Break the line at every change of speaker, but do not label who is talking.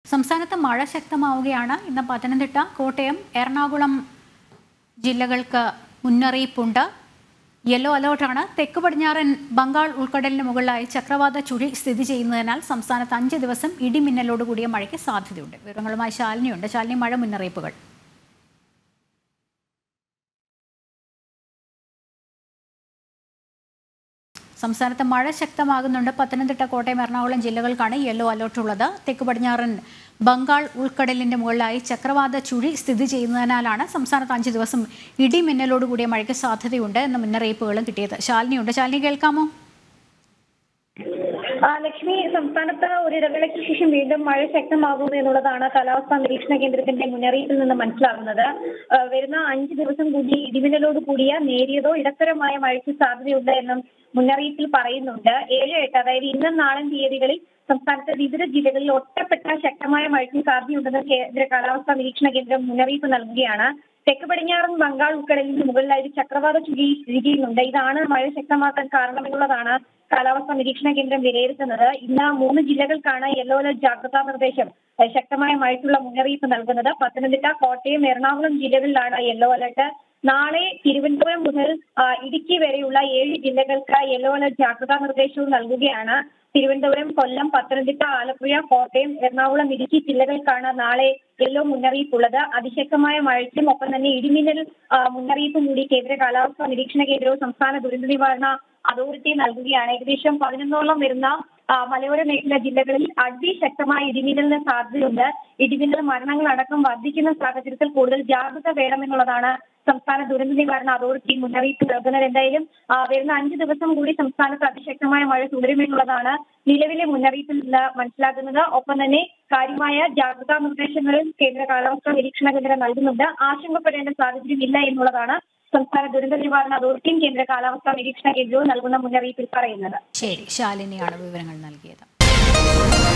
സംസ്ഥാനത്ത് മഴ ശക്തമാവുകയാണ് ഇന്ന് പത്തനംതിട്ട കോട്ടയം എറണാകുളം ജില്ലകൾക്ക് മുന്നറിയിപ്പുണ്ട് യെല്ലോ അലേർട്ടാണ് തെക്ക് പടിഞ്ഞാറൻ ബംഗാൾ ഉൾക്കടലിന് മുകളിലായി ചക്രവാത ചുഴി സ്ഥിതി ചെയ്യുന്നതിനാൽ സംസ്ഥാനത്ത് അഞ്ച് ദിവസം ഇടിമിന്നലോട് കൂടിയ മഴയ്ക്ക് സാധ്യതയുണ്ട് വിവരങ്ങളുമായി ശാലിനിയുണ്ട് ശാലിനി മഴ മുന്നറിയിപ്പുകൾ സംസ്ഥാനത്ത് മഴ ശക്തമാകുന്നുണ്ട് പത്തനംതിട്ട കോട്ടയം എറണാകുളം ജില്ലകൾക്കാണ് യെല്ലോ അലേർട്ട് ഉള്ളത് തെക്ക് പടിഞ്ഞാറൻ ബംഗാൾ ഉൾക്കടലിന്റെ മുകളിലായി ചക്രവാത ചുഴി സ്ഥിതി ചെയ്യുന്നതിനാലാണ് സംസ്ഥാനത്ത് അഞ്ച് ദിവസം ഇടിമിന്നലോട് കൂടിയ മഴയ്ക്ക് സാധ്യതയുണ്ട് എന്ന മുന്നറിയിപ്പുകളും കിട്ടിയത് ശാലിനിയുണ്ട് ശാലിനി കേൾക്കാമോ
ആ, ലക്ഷ്മി സംസ്ഥാനത്ത് ഒരു ഇടവേളയ്ക്ക് ശേഷം വീണ്ടും മഴ ശക്തമാകും എന്നുള്ളതാണ് കാലാവസ്ഥാ നിരീക്ഷണ കേന്ദ്രത്തിന്റെ മുന്നറിയിപ്പിൽ നിന്ന് മനസ്സിലാകുന്നത് ആ, വരുന്ന അഞ്ച് ദിവസം കൂടി ഇടിമിന്നലോട് കൂടിയ നേരിയതോ ഇടത്തരമായ മഴയ്ക്ക് സാധ്യതയുണ്ട് എന്നും മുന്നറിയിപ്പിൽ പറയുന്നുണ്ട് ഏഴ് എട്ട് അതായത് ഇന്നും നാളെ തീയതികളിൽ സംസ്ഥാനത്തെ വിവിധ ജില്ലകളിൽ ഒറ്റപ്പെട്ട ശക്തമായ മഴയ്ക്ക് സാധ്യതയുണ്ടെന്ന് കേന്ദ്ര കാലാവസ്ഥാ നിരീക്ഷണ കേന്ദ്രം മുന്നറിയിപ്പ് നൽകുകയാണ് തെക്ക് പടിഞ്ഞാറൻ ബംഗാൾ ഉൾക്കടലിന് മുകളിലായി ഒരു ചക്രവാത ചുഴി സ്ഥിതി ചെയ്യുന്നുണ്ട് ഇതാണ് മഴ ശക്തമാക്കാൻ കാരണമെന്നുള്ളതാണ് കാലാവസ്ഥാ നിരീക്ഷണ കേന്ദ്രം വിലയിരുത്തുന്നത് ഇന്ന് മൂന്ന് ജില്ലകൾക്കാണ് യെല്ലോ അലർട്ട് ജാഗ്രതാ നിർദ്ദേശം ഏഹ് ശക്തമായ മഴയ്ക്കുള്ള മുന്നറിയിപ്പ് നൽകുന്നത് പത്തനംതിട്ട കോട്ടയം എറണാകുളം ജില്ലകളിലാണ് യെല്ലോ അലർട്ട് നാളെ തിരുവനന്തപുരം മുതൽ ആ, ഇടുക്കി വരെയുള്ള ഏഴ് ജില്ലകൾക്ക് യെല്ലോ അലർട്ട് ജാഗ്രതാ നിർദ്ദേശവും നൽകുകയാണ് തിരുവനന്തപുരം കൊല്ലം പത്തനംതിട്ട ആലപ്പുഴ കോട്ടയം എറണാകുളം ഇടുക്കി ജില്ലകൾക്കാണ് നാളെ യെല്ലോ മുന്നറിയിപ്പുള്ളത് അതിശക്തമായ മഴയ്ക്കും ഒപ്പം തന്നെ ഇടിമിന്നൽ ആ, മുന്നറിയിപ്പും കൂടി കേന്ദ്ര കാലാവസ്ഥാ നിരീക്ഷണ കേന്ദ്രവും സംസ്ഥാന ദുരന്ത നിവാരണ അതോറിറ്റി നൽകുകയാണ് ഏകദേശം പതിനൊന്നോളം വരുന്ന ആ, മലയോര മേഖല ജില്ലകളിൽ അതിശക്തമായ ഇടിമിന്നലിന് സാധ്യതയുണ്ട് ഇടിമിന്നൽ മരണങ്ങളടക്കം വർദ്ധിക്കുന്ന സാഹചര്യത്തിൽ കൂടുതൽ ജാഗ്രത വേണമെന്നുള്ളതാണ് സംസ്ഥാന ദുരന്ത നിവാരണ അതോറിറ്റി മുന്നറിയിപ്പ് നൽകുന്നത് എന്തായാലും ആ, വരുന്ന അഞ്ച് ദിവസം കൂടി സംസ്ഥാനത്ത് അതിശക്തമായ മഴ തുടരുമെന്നുള്ളതാണ് നിലവിലെ മുന്നറിയിപ്പിൽ നിന്ന് മനസ്സിലാക്കുന്നത് ഒപ്പം തന്നെ കാര്യമായ ജാഗ്രതാ നിർദ്ദേശങ്ങളും കേന്ദ്ര കാലാവസ്ഥാ നിരീക്ഷണ കേന്ദ്രം നൽകുന്നുണ്ട് ആശങ്കപ്പെടേണ്ട സാഹചര്യമില്ല എന്നുള്ളതാണ് സംസ്ഥാന ദുരന്ത നിവാരണ അതോറിറ്റിയും കേന്ദ്ര കാലാവസ്ഥാ നിരീക്ഷണ കേന്ദ്രവും നൽകുന്ന മുന്നറിയിപ്പിൽ പറയുന്നത്
ശരി ശാലിനിയാണ് വിവരങ്ങൾ നൽകിയത്